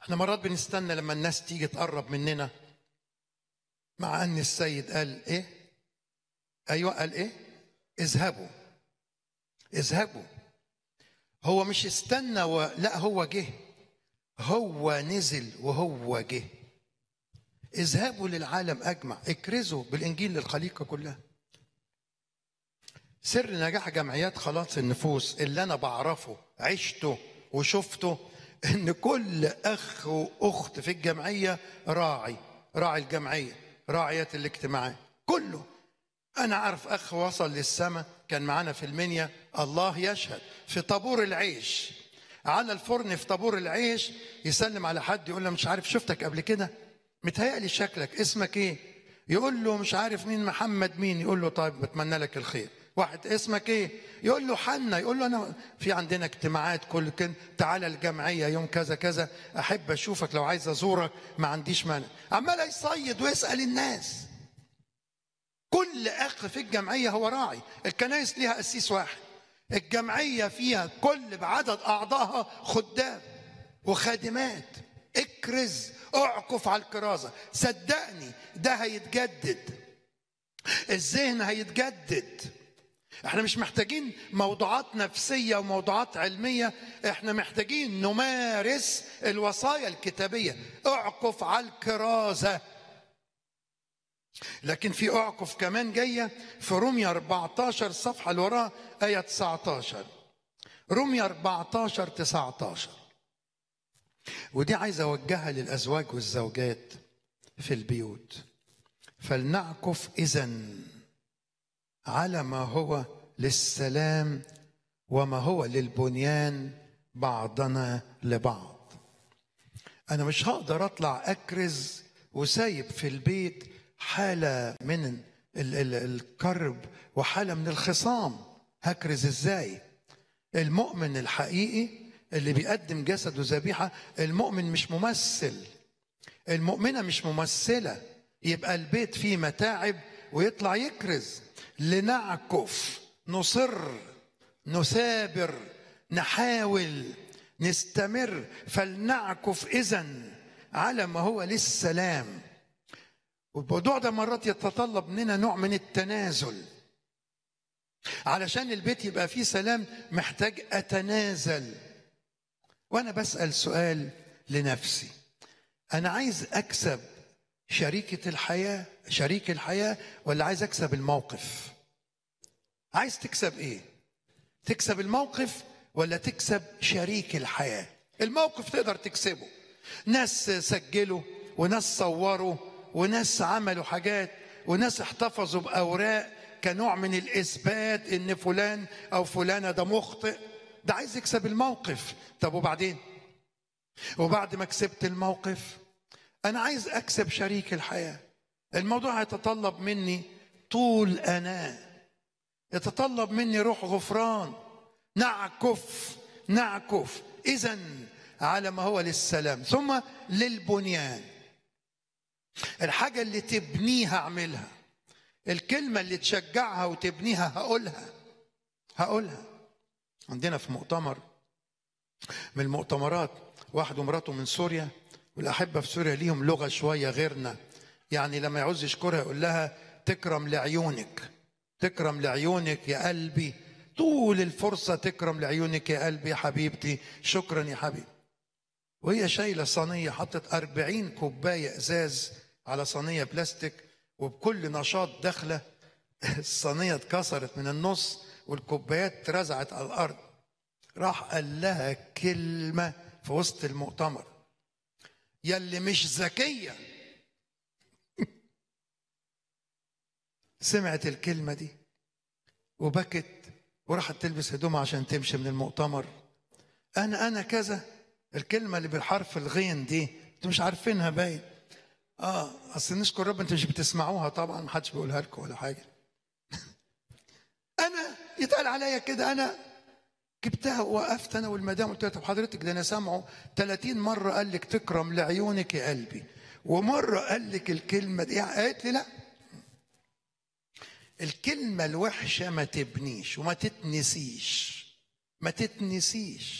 احنا مرات بنستنى لما الناس تيجي تقرب مننا مع ان السيد قال ايه ايوه قال ايه اذهبوا اذهبوا هو مش استنى و... لا هو جه هو نزل وهو جه اذهبوا للعالم اجمع اكرزوا بالانجيل للخليقه كلها سر نجاح جمعيات خلاص النفوس اللي انا بعرفه عشته وشفته ان كل اخ واخت في الجمعيه راعي راعي الجمعيه راعيه الاجتماعات كله انا عارف اخ وصل للسماء كان معانا في المنيا الله يشهد في طابور العيش على الفرن في طابور العيش يسلم على حد يقول له مش عارف شفتك قبل كده متهيألي شكلك اسمك ايه يقول له مش عارف مين محمد مين يقول له طيب بتمنى لك الخير واحد اسمك ايه يقول له حنا يقول له انا في عندنا اجتماعات كل كن تعالى الجمعيه يوم كذا كذا احب اشوفك لو عايز ازورك ما عنديش مانع عمال يصيد ويسال الناس كل اخ في الجمعيه هو راعي الكنائس ليها قسيس واحد الجمعيه فيها كل بعدد اعضائها خدام وخادمات اكرز اعكف على الكرازه صدقني ده هيتجدد الذهن هيتجدد احنا مش محتاجين موضوعات نفسية وموضوعات علمية احنا محتاجين نمارس الوصايا الكتابية اعكف على الكرازة لكن في اعكف كمان جاية في رومية 14 الصفحة اللي وراها آية 19 رومية 14 19 ودي عايز اوجهها للازواج والزوجات في البيوت فلنعكف اذا على ما هو للسلام وما هو للبنيان بعضنا لبعض انا مش هقدر اطلع اكرز وسايب في البيت حاله من ال- ال- الكرب وحاله من الخصام هكرز ازاي المؤمن الحقيقي اللي بيقدم جسده ذبيحه المؤمن مش ممثل المؤمنه مش ممثله يبقى البيت فيه متاعب ويطلع يكرز لنعكف نصر نثابر نحاول نستمر فلنعكف اذا على ما هو للسلام والموضوع ده مرات يتطلب مننا نوع من التنازل علشان البيت يبقى فيه سلام محتاج اتنازل وانا بسال سؤال لنفسي انا عايز اكسب شريكه الحياه شريك الحياه ولا عايز اكسب الموقف عايز تكسب ايه تكسب الموقف ولا تكسب شريك الحياه الموقف تقدر تكسبه ناس سجلوا وناس صوروا وناس عملوا حاجات وناس احتفظوا باوراق كنوع من الاثبات ان فلان او فلانه ده مخطئ ده عايز يكسب الموقف طب وبعدين وبعد ما كسبت الموقف انا عايز اكسب شريك الحياه الموضوع هيتطلب مني طول اناه يتطلب مني روح غفران نعكف نعكف اذا على ما هو للسلام ثم للبنيان الحاجه اللي تبنيها اعملها الكلمه اللي تشجعها وتبنيها هقولها هقولها عندنا في مؤتمر من المؤتمرات واحد ومراته من سوريا والاحبه في سوريا ليهم لغه شويه غيرنا يعني لما يعوز يشكرها يقول لها تكرم لعيونك تكرم لعيونك يا قلبي طول الفرصه تكرم لعيونك يا قلبي يا حبيبتي شكرا يا حبيبي وهي شايله صينيه حطت أربعين كوبايه ازاز على صينيه بلاستيك وبكل نشاط داخله الصينيه اتكسرت من النص والكوبايات اترزعت على الارض راح قال لها كلمه في وسط المؤتمر يلي مش ذكيه سمعت الكلمه دي وبكت وراحت تلبس هدومها عشان تمشي من المؤتمر انا انا كذا الكلمه اللي بالحرف الغين دي انتوا مش عارفينها باين اه اصل نشكر رب انتوا مش بتسمعوها طبعا ما حدش بيقولها لكم ولا حاجه انا يتقال عليا كده انا جبتها ووقفت انا والمدام قلت لها طب حضرتك ده انا سامعه 30 مره قال لك تكرم لعيونك يا قلبي ومره قال لك الكلمه دي قالت لي لا الكلمه الوحشه ما تبنيش وما تتنسيش ما تتنسيش